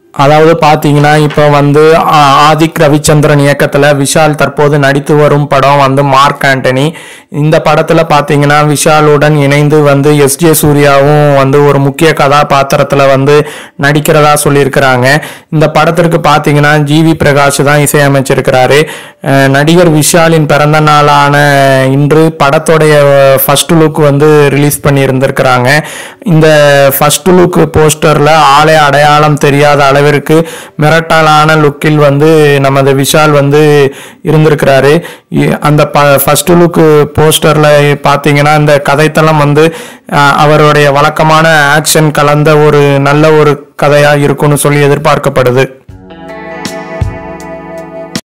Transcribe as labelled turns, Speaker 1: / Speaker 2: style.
Speaker 1: அதாவது பார்த்தீங்கன்னா இப்போ வந்து ஆ, ஆதிக் ரவிச்சந்திரன் இயக்கத்தில் விஷால் தற்போது நடித்து வரும் படம் வந்து மார்க் ஆண்டனி இந்த படத்தில் பார்த்தீங்கன்னா விஷாலுடன் இணைந்து வந்து எஸ் ஜே சூர்யாவும் வந்து ஒரு முக்கிய கதாபாத்திரத்தில் வந்து நடிக்கிறதா சொல்லியிருக்கிறாங்க இந்த படத்திற்கு பார்த்தீங்கன்னா ஜிவி பிரகாஷ் தான் இசையமைச்சிருக்கிறாரு அஹ், நடிகர் விஷாலின் பிறந்த நாளான இன்று படத்தோடைய ஃபர்ஸ்ட் லுக் வந்து ரிலீஸ் பண்ணியிருந்திருக்கிறாங்க இந்த ஃபர்ஸ்ட் லுக் போஸ்டரில் ஆளே அடையாளம் தெரியாத அளவிற்கு மிரட்டலான லுக்கில் வந்து நமது விஷால் வந்து இருந்திருக்கிறாரு இ- அந்த ப ஃபர்ஸ்ட் லுக் போஸ்டரில் பார்த்தீங்கன்னா இந்த கதைத்தளம் வந்து அஹ், அவருடைய வழக்கமான ஆக்ஷன் கலந்த ஒரு நல்ல ஒரு கதையாக இருக்கும்னு சொல்லி எதிர்பார்க்கப்படுது